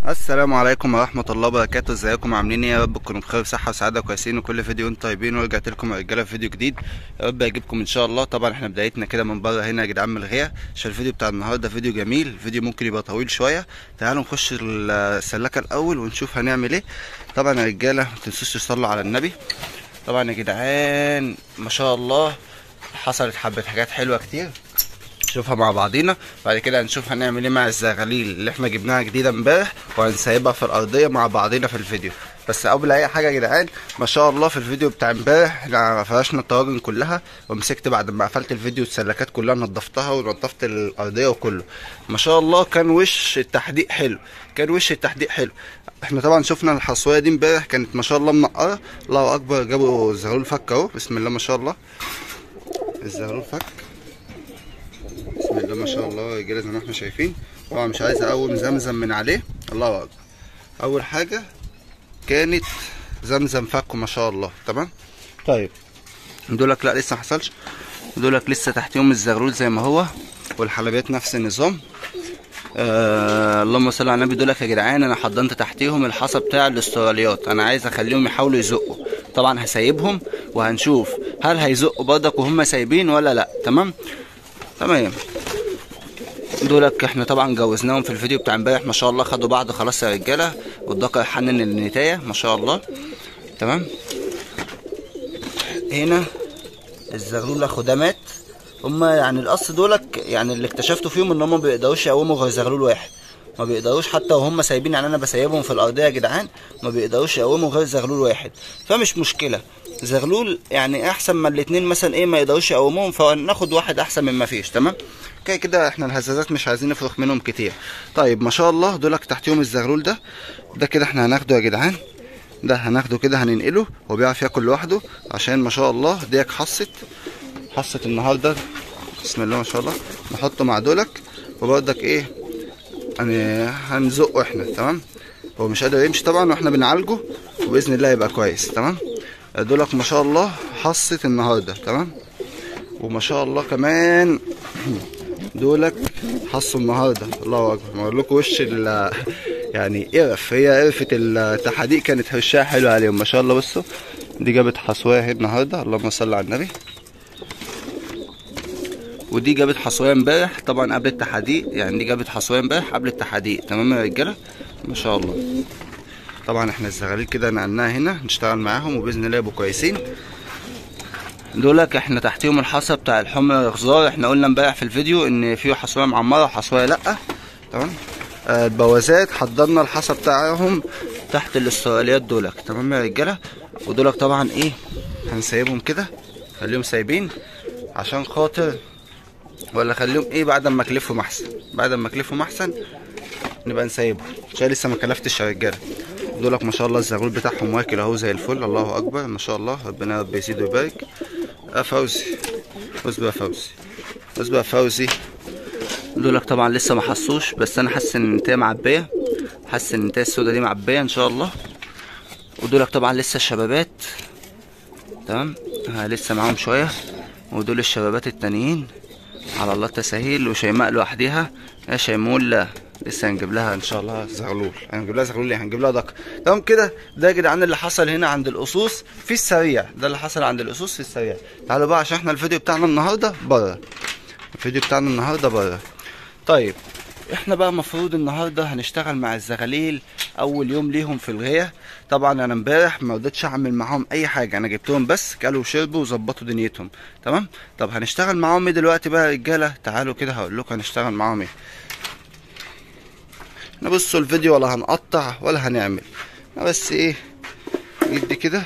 السلام عليكم ورحمة الله وبركاته ازيكم عاملين ايه يا رب تكونوا بخير وصحة وسعادة كويسين وكل فيديو انتم طيبين ورجعت لكم يا رجالة في فيديو جديد يا رب يعجبكم ان شاء الله طبعا احنا بدايتنا كده من بره هنا يا جدعان من الغية عشان الفيديو بتاع النهاردة فيديو جميل فيديو ممكن يبقى طويل شوية تعالوا نخش السلاكة الاول ونشوف هنعمل ايه طبعا يا رجالة متنسوش تصلوا على النبي طبعا يا جدعان ما شاء الله حصلت حبة حاجات حلوة كتير نشوفها مع بعضينا بعد كده هنشوف هنعمل ايه مع الزغاليل اللي احنا جبناها جديده امبارح وهنسيبها في الارضيه مع بعضينا في الفيديو بس قبل اي حاجه يا جدعان ما شاء الله في الفيديو بتاع امبارح احنا فرشنا الطواجن كلها ومسكت بعد ما قفلت الفيديو السلكات كلها نضفتها ونضفت الارضيه وكله ما شاء الله كان وش التحديق حلو كان وش التحديق حلو احنا طبعا شفنا الحصويه دي امبارح كانت ما شاء الله منقره الله اكبر جابوا الزغلول فك اهو بسم الله ما شاء الله الزغلول فك بسم الله ما شاء الله يا رجاله زي ما احنا شايفين طبعا مش عايز اقوم زمزم من عليه الله اكبر اول حاجه كانت زمزم فكه ما شاء الله تمام طيب دولك لا لسه حصلش دولك لسه تحتيهم الزغلول زي ما هو والحلبيات نفس النظام آه اللهم صل على النبي دولك يا جدعان انا حضنت تحتيهم الحصى بتاع الاستراليات انا عايز اخليهم يحاولوا يزقوا طبعا هسيبهم وهنشوف هل هيزقوا برضك وهم سايبين ولا لا تمام تمام دولك احنا طبعا جوزناهم في الفيديو بتاع امبارح ما شاء الله خدوا بعض خلاص يا رجاله والذكر حنن النتايه ما شاء الله تمام هنا الزغلول خدامات هما يعني القص دولك يعني اللي اكتشفته فيهم ان هما ما بيقدروش يقوموا غير زغلول واحد ما بيقدروش حتى وهم سايبين يعني انا بسيبهم في الارضيه يا جدعان ما بيقدروش يقوموا غير زغلول واحد فمش مشكله زغلول يعني احسن ما الاتنين مثلا ايه ما يقدروش يقوموهم فناخد واحد احسن من ما فيش تمام كده كده احنا الهزازات مش عايزين نفرخ منهم كتير طيب ما شاء الله دولك تحتيهم الزغلول ده ده كده احنا هناخده يا جدعان ده هناخده كده هننقله هو بيعرف ياكل لوحده عشان ما شاء الله ديك حصت حصت النهارده بسم الله ما شاء الله نحطه مع دولك وبرضك ايه يعني هنزقه احنا تمام هو مش قادر يمشي طبعا واحنا بنعالجه وباذن الله يبقى كويس تمام دولك ما شاء الله حصت النهارده تمام وما شاء الله كمان دولك حصوا النهارده الله اكبر اقول لكم وش ال يعني قرف هي قرفه التحديق كانت وشها حلو عليهم ما شاء الله بصوا دي جابت حصويه اهي النهارده اللهم صل على النبي ودي جابت حصويه امبارح طبعا قبل التحديق يعني دي جابت حصويه امبارح قبل التحديق تمام يا رجاله ما شاء الله طبعا احنا الزغاليل كده نقلناها هنا نشتغل معاهم وباذن الله يبقوا كويسين دولك احنا تحتيهم الحصى بتاع الحمر الغزار احنا قلنا امبارح في الفيديو ان في حصويه معمره وحصويه لا تمام آه البوازات حضرنا الحصى بتاعهم تحت الاستراليات دولك تمام يا رجاله ودولك طبعا ايه هنسيبهم كده خليهم سايبين عشان خاطر ولا خليهم ايه بعد ما اكلفهم احسن بعد ما اكلفهم احسن نبقى نسيبهم عشان لسه ما كلفتش يا رجاله دولك ما شاء الله الزغلول بتاعهم واكل اهو زي الفل الله اكبر ما شاء الله ربنا رب يزيد ويبارك اه فوزي اصبر يا فوزي اصبر يا فوزي دولك طبعا لسه ما حسوش بس انا حاسس ان النتايه معبيه حاسس ان النتايه السودا دي معبيه ان شاء الله ودولك طبعا لسه الشبابات تمام آه لسه معاهم شويه ودول الشبابات التانيين على الله التسهيل وشيماء لوحديها يا شيمول لسه هنجيب لها ان شاء الله زغلول هنجيب لها زغلول ايه هنجيب لها دكر تمام كده ده يا جدعان اللي حصل هنا عند الاسوس في السريع ده اللي حصل عند الاسوس في السريع تعالوا بقى عشان احنا الفيديو بتاعنا النهارده بره الفيديو بتاعنا النهارده بره طيب احنا بقى المفروض النهارده هنشتغل مع الزغاليل اول يوم ليهم في الغيه طبعا انا امبارح ما رضيتش اعمل معاهم اي حاجه انا جبتهم بس كلوا وشربوا وظبطوا دنيتهم تمام طب هنشتغل معاهم ايه دلوقتي بقى يا رجاله تعالوا كده هقول لكم هنشتغل معاهم ايه نبصوا الفيديو ولا هنقطع ولا هنعمل بس ايه جدي كده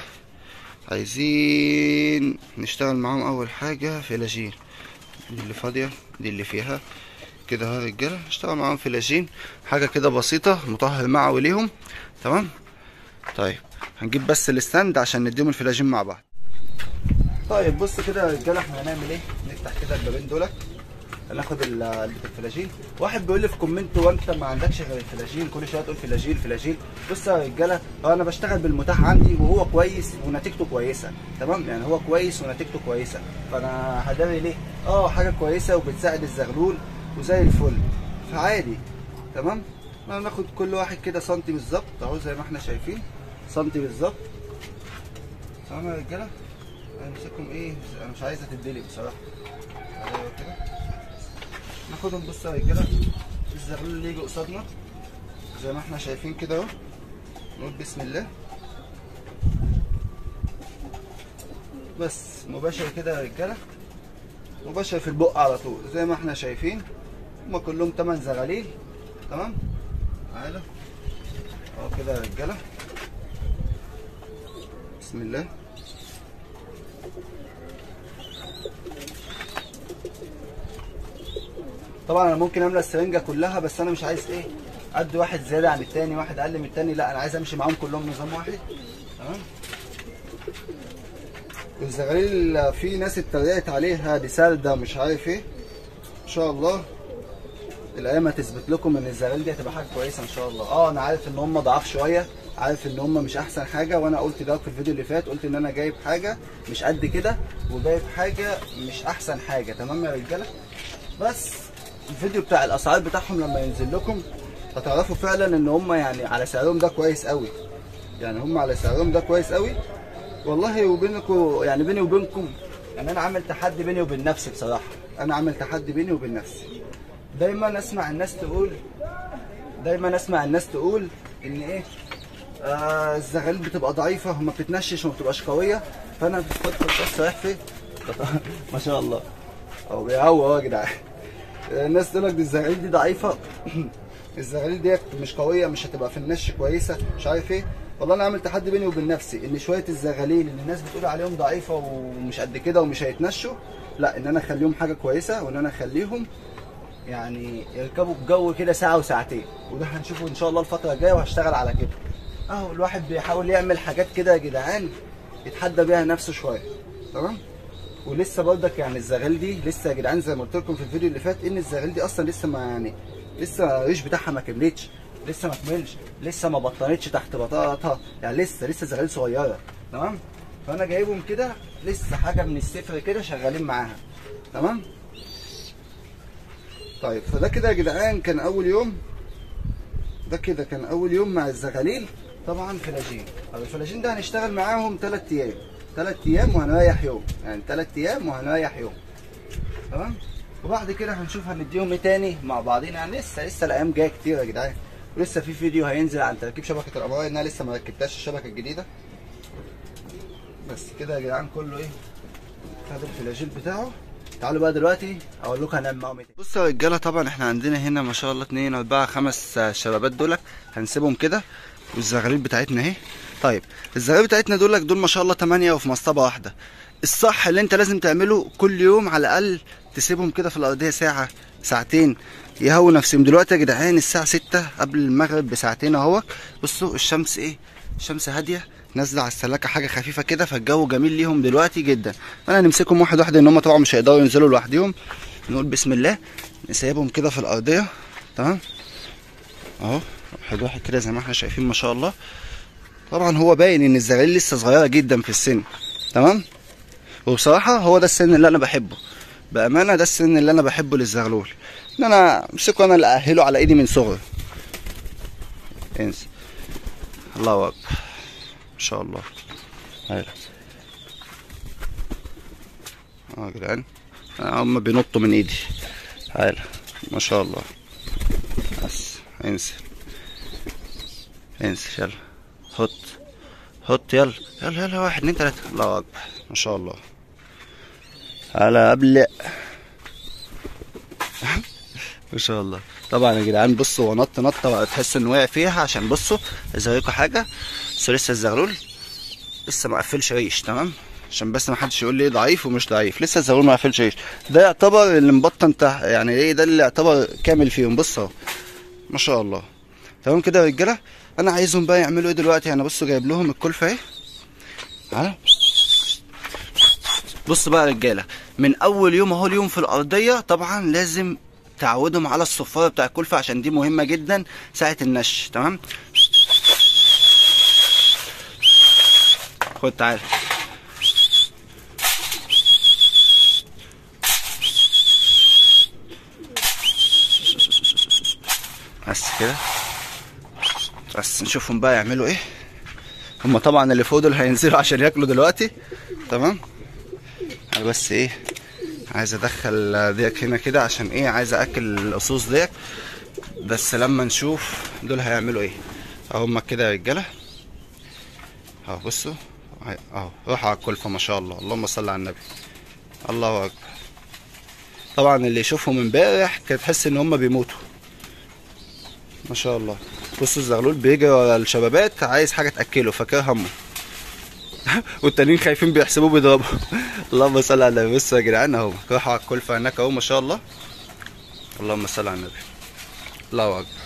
عايزين نشتغل معاهم اول حاجه فلاجين دي اللي فاضيه دي اللي فيها كده اهو يا رجاله نشتغل معاهم فلاجين حاجه كده بسيطه مطهر معوي ليهم تمام طيب هنجيب بس الستاند عشان نديهم الفلاجين مع بعض طيب بص كده يا رجاله احنا هنعمل ايه نفتح كده البابين دولت هناخد علبه الفلاجين واحد بيقول لي في كومنت هو انت ما عندكش غير الفلاجين كل شويه تقول فلاجين فلاجين بص يا رجاله هو انا بشتغل بالمتاح عندي وهو كويس ونتيجته كويسه تمام يعني هو كويس ونتيجته كويسه فانا هداري ليه اه حاجه كويسه وبتساعد الزغلول وزي الفل فعادي تمام احنا هناخد كل واحد كده سنتي بالظبط اهو زي ما احنا شايفين سنتي بالظبط تمام يا رجاله همسكهم ايه انا مش عايزه تدلي بصراحه ايوه كده ناخدهم بص يا رجاله الزغلول اللي يجي قصادنا زي ما احنا شايفين كده اهو نقول بسم الله بس مباشر كده يا رجاله مباشر في البق على طول زي ما احنا شايفين هما كلهم 8 زغاليل تمام تعالى اهو كده يا رجاله بسم الله طبعا انا ممكن املى السرنجه كلها بس انا مش عايز ايه قد واحد زياده عن التاني واحد اقل من التاني لا انا عايز امشي معاهم كلهم نظام واحد تمام الزغاليل في ناس اتريقت عليها دي سالده مش عارف ايه ان شاء الله الايام هتثبت لكم ان الزغاليل دي هتبقى حاجه كويسه ان شاء الله اه انا عارف ان هم ضعاف شويه عارف ان هم مش احسن حاجه وانا قلت ده في الفيديو اللي فات قلت ان انا جايب حاجه مش قد كده وجايب حاجه مش احسن حاجه تمام يا رجاله بس الفيديو بتاع الاسعار بتاعهم لما ينزل لكم هتعرفوا فعلا ان هم يعني على سعرهم ده كويس قوي يعني هم على سعرهم ده كويس قوي والله وبينكم يعني بيني وبينكم يعني انا عامل تحدي بيني وبين نفسي بصراحه انا عامل تحدي بيني وبين نفسي دايما اسمع الناس تقول دايما اسمع الناس تقول ان ايه آه الزغاليل بتبقى ضعيفه وما بتتنشش وما بتبقاش قويه فانا بفكر بس رايح فين ما شاء الله هو بيهوى اهو يا جدعان الناس تقول لك دي الزغاليل دي ضعيفه الزغاليل ديت مش قويه مش هتبقى في النش كويسه مش عارف ايه والله انا عامل تحدي بيني وبين نفسي ان شويه الزغاليل اللي الناس بتقول عليهم ضعيفه ومش قد كده ومش هيتنشوا لا ان انا اخليهم حاجه كويسه وان انا اخليهم يعني يركبوا الجو كده ساعه وساعتين وده هنشوفه ان شاء الله الفتره الجايه وهشتغل على كده اهو الواحد بيحاول يعمل حاجات كده يا جدعان يتحدى بيها نفسه شويه تمام ولسه برضك يعني الزغال دي لسه يا جدعان زي ما قلت لكم في الفيديو اللي فات ان الزغال دي اصلا لسه ما يعني لسه الريش بتاعها ما كملتش لسه ما كملش لسه ما بطنتش تحت بطاطها يعني لسه لسه زغال صغيره تمام فانا جايبهم كده لسه حاجه من الصفر كده شغالين معاها تمام طيب فده كده يا جدعان كان اول يوم ده كده كان اول يوم مع الزغاليل طبعا فلاجين طب الفلاجين ده هنشتغل معاهم 3 ايام 3 ايام وهنريح يوم يعني 3 ايام وهنريح يوم تمام وبعد كده هنشوف هنديهم ايه تاني مع بعضينا يعني لسه لسه الايام جايه كتير يا جدعان ولسه في فيديو هينزل عن تركيب شبكه الابراج ان انا لسه ما ركبتهاش الشبكه الجديده بس كده يا جدعان كله ايه خد الفلاجيل بتاعه تعالوا بقى دلوقتي اقول لكم هنعمل معاهم ايه بصوا يا رجاله طبعا احنا عندنا هنا ما شاء الله 2 4 5 شبابات دولك هنسيبهم كده والزغاليل بتاعتنا اهي طيب الزغاليل بتاعتنا دولك دول ما شاء الله 8 وفي مصطبه واحده الصح اللي انت لازم تعمله كل يوم على الاقل تسيبهم كده في الارضيه ساعه ساعتين يهووا نفسهم دلوقتي يا جدعان الساعه 6 قبل المغرب بساعتين اهوت بصوا الشمس ايه الشمس هاديه نازله على السلاكه حاجه خفيفه كده فالجو جميل ليهم دلوقتي جدا فانا هنمسكهم واحد واحد ان هم طبعا مش هيقدروا ينزلوا لوحدهم نقول بسم الله نسيبهم كده في الارضيه تمام اهو واحد واحد كده زي ما احنا شايفين ما شاء الله طبعا هو باين ان الزغاليل لسه صغيره جدا في السن تمام وبصراحه هو ده السن اللي انا بحبه بامانه ده السن اللي انا بحبه للزغلول ان انا امسكه انا اللي ااهله على ايدي من صغري انسى الله اكبر ما شاء الله هايلا اه يا جدعان هم بينطوا من ايدي هايلا ما شاء الله بس انزل انزل يلا حط حط يلا يلا يلا واحد اتنين تلاته الله اكبر ما شاء الله على ابلع ما شاء الله طبعا يا جدعان بصوا هو نط نطه تحس انه وقع فيها عشان بصوا ازيكم حاجه بس لسه الزغلول لسه ما قفلش ريش تمام عشان بس ما حدش يقول لي ضعيف ومش ضعيف لسه الزغلول ما قفلش ريش ده يعتبر اللي مبطن تحت يعني ايه ده اللي يعتبر كامل فيهم بص اهو ما شاء الله تمام كده يا رجاله انا عايزهم بقى يعملوا ايه دلوقتي انا بصوا جايب لهم الكلفه اهي ها بص بقى يا رجاله من اول يوم اهو اليوم في الارضيه طبعا لازم تعودهم على الصفاره بتاع الكلفه عشان دي مهمه جدا ساعه النش تمام خد تعالى بس كده بس نشوفهم بقى يعملوا ايه هما طبعا اللي فوق دول هينزلوا عشان ياكلوا دلوقتي تمام انا بس ايه عايز ادخل ديك هنا كده عشان ايه عايز اكل القصوص ديك بس لما نشوف دول هيعملوا ايه اهو هما كده يا رجاله اهو بصوا اهو روحوا على الكلفه ما شاء الله اللهم صل على النبي الله اكبر طبعا اللي يشوفهم امبارح كان تحس ان هم بيموتوا ما شاء الله بصوا الزغلول بيجري ورا الشبابات عايز حاجه تاكله فاكر همه والتانيين خايفين بيحسبوه بيضربوا اللهم صل على النبي بصوا يا جدعان اهو راحوا على الكلفه هناك اهو ما شاء الله اللهم صل على النبي الله اكبر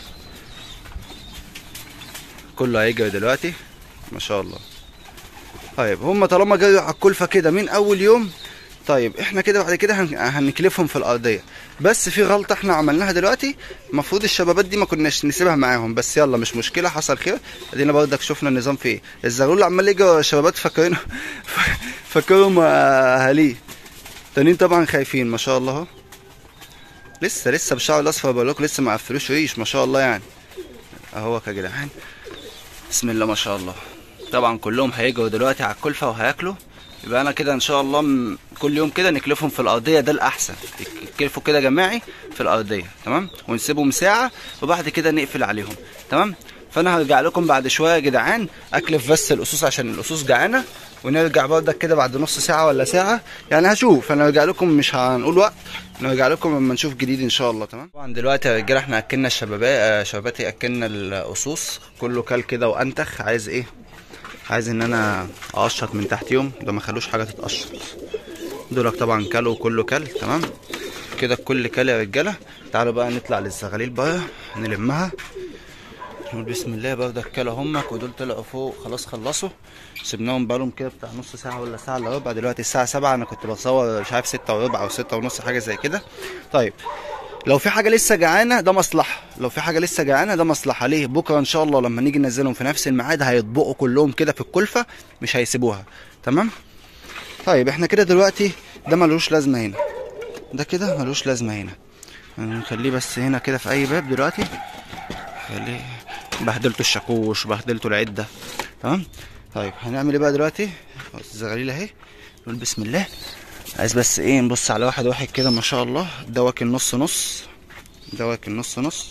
كله هيجري دلوقتي ما شاء الله طيب هم طالما جروا على الكلفه كده من اول يوم طيب احنا كده بعد كده هن- هنكلفهم في الارضيه بس في غلطه احنا عملناها دلوقتي المفروض الشبابات دي ما كناش نسيبها معاهم بس يلا مش مشكله حصل خير ادينا برضك شفنا النظام في ايه الزغلول عمال يجري ورا الشبابات فاكرين فاكرهم اهاليه تانيين طبعا خايفين ما شاء الله اهو لسه لسه بالشعر الاصفر بقول لكم لسه ما قفلوش ريش ما شاء الله يعني اهو يا جدعان بسم الله ما شاء الله طبعا كلهم هيجوا دلوقتي على الكلفه وهياكلوا يبقى انا كده ان شاء الله م- كل يوم كده نكلفهم في الارضيه ده الاحسن يكلفوا كده جماعي في الارضيه تمام ونسيبهم ساعه وبعد كده نقفل عليهم تمام فانا هرجع لكم بعد شويه يا جدعان اكلف بس الاسوس عشان الاسوس جعانه ونرجع برضك كده بعد نص ساعه ولا ساعه يعني هشوف انا هرجع لكم مش هنقول وقت نرجع لكم لما نشوف جديد ان شاء الله تمام طبعا دلوقتي يا رجاله احنا اكلنا الشبابات آه، شباباتي اكلنا الاسوس كله كل كده وانتخ عايز ايه عايز ان انا اقشط من تحتيهم ده ما خلوش حاجه تتقشط دولك طبعا كلوا كله كل تمام كده الكل كل يا رجاله تعالوا بقى نطلع للزغاليل بقى نلمها نقول بسم الله برضك كلوا همك ودول طلعوا فوق خلاص خلصوا سيبناهم بقالهم كده بتاع نص ساعة ولا ساعة الا ربع دلوقتي الساعة سبعة أنا كنت بصور مش عارف ستة وربع أو ستة ونص حاجة زي كده طيب لو في حاجة لسه جعانة ده مصلحة لو في حاجة لسه جعانة ده مصلحة ليه بكرة إن شاء الله لما نيجي ننزلهم في نفس الميعاد هيطبقوا كلهم كده في الكلفة مش هيسيبوها تمام طيب احنا كده دلوقتي ده ملوش لازمة هنا ده كده ملوش لازمة هنا نخليه بس هنا كده في أي باب دلوقتي خليه بهدلته الشاكوش بهدلته العدة تمام طيب هنعمل ايه بقى دلوقتي الزغاليل اهي نقول بسم الله عايز بس ايه نبص على واحد واحد كده ما شاء الله ده واكل نص نص ده واكل نص نص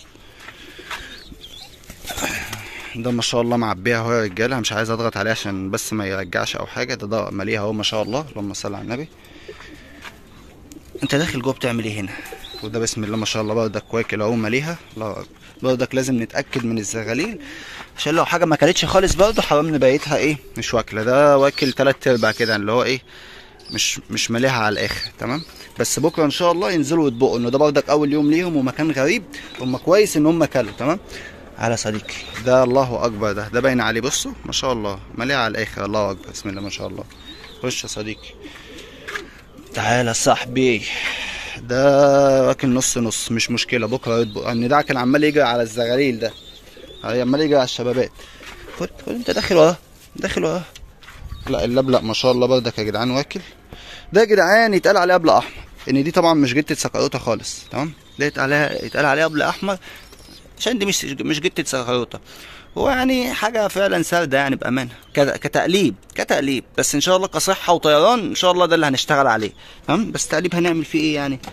ده ما شاء الله معبيها اهو يا رجاله مش عايز اضغط عليه عشان بس ما يرجعش او حاجه ده ده مليها اهو ما شاء الله اللهم صل على النبي انت داخل جوه بتعمل ايه هنا وده بسم الله ما شاء الله برضك واكل اهو مليها الله اكبر برضك لازم نتاكد من الزغاليل عشان لو حاجه ما كلتش خالص برضه حرام نبيتها ايه مش واكله ده واكل تلات ارباع كده اللي هو ايه مش مش ماليها على الاخر تمام بس بكره ان شاء الله ينزلوا يطبقوا انه ده برضك اول يوم ليهم ومكان غريب هم كويس ان هم كلوا تمام على صديقي ده الله اكبر ده ده باين عليه بصوا ما شاء الله ماليها على الاخر الله اكبر بسم الله ما شاء الله خش يا صديقي تعالى صاحبي ده واكل نص نص مش مشكله بكره يطبق ان ده كان عمال يجري على الزغاليل ده عمال يجري على الشبابات خد خد انت داخل وراه داخل وراه لا اللبلق ما شاء الله برضك يا جدعان واكل ده يا جدعان يتقال عليه ابلق احمر ان دي طبعا مش جتة سكروته خالص تمام ده يتقال عليها يتقال عليها ابلق احمر عشان دي مش مش جتة سكروته هو يعني حاجة فعلا ساردة يعني بأمانة كت- كتقليب كتقليب بس إن شاء الله كصحة وطيران إن شاء الله ده اللي هنشتغل عليه تمام بس تقليب هنعمل فيه إيه يعني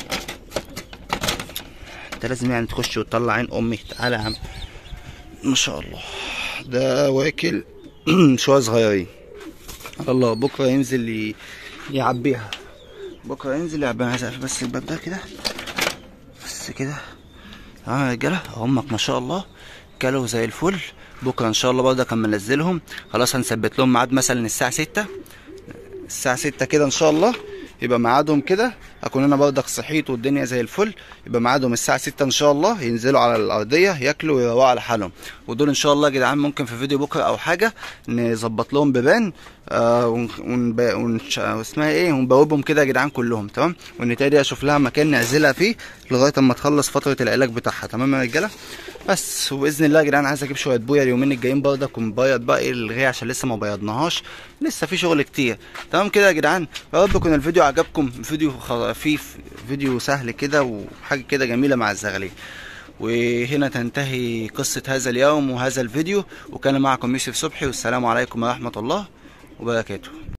أنت لازم يعني تخش وتطلع عين أمي تعالى يا عم ما شاء الله ده واكل شوية صغيرين الله بكرة ينزل ي- يعبيها بكرة ينزل يعبيها عايز أقفل بس الباب ده كده بس كده اه يا رجالة همك ما شاء الله كلوا زي الفل بكرة ان شاء الله برضه كان منزلهم خلاص هنثبت لهم ميعاد مثلا الساعة ستة الساعة ستة كده ان شاء الله يبقى ميعادهم كده اكون انا برضك صحيت والدنيا زي الفل يبقى ميعادهم الساعة ستة ان شاء الله ينزلوا على الارضية ياكلوا ويروقوا على حالهم ودول ان شاء الله يا جدعان ممكن في فيديو بكرة او حاجة نظبط لهم بيبان آه ون... ونب... ونش... اسمها ايه ونبوبهم كده يا جدعان كلهم تمام والنتايه اشوف لها مكان نعزلها فيه لغايه اما تخلص فتره العلاج بتاعها تمام يا رجاله بس وباذن الله يا جدعان عايز اجيب شويه بويا اليومين الجايين برضك ونبيض بقى ايه الغي عشان لسه ما بيضناهاش لسه في شغل كتير تمام كده يا جدعان يا رب يكون الفيديو عجبكم فيديو خفيف فيديو سهل كده وحاجه كده جميله مع الزغاليل وهنا تنتهي قصة هذا اليوم وهذا الفيديو وكان معكم يوسف صبحي والسلام عليكم ورحمة الله وبركاته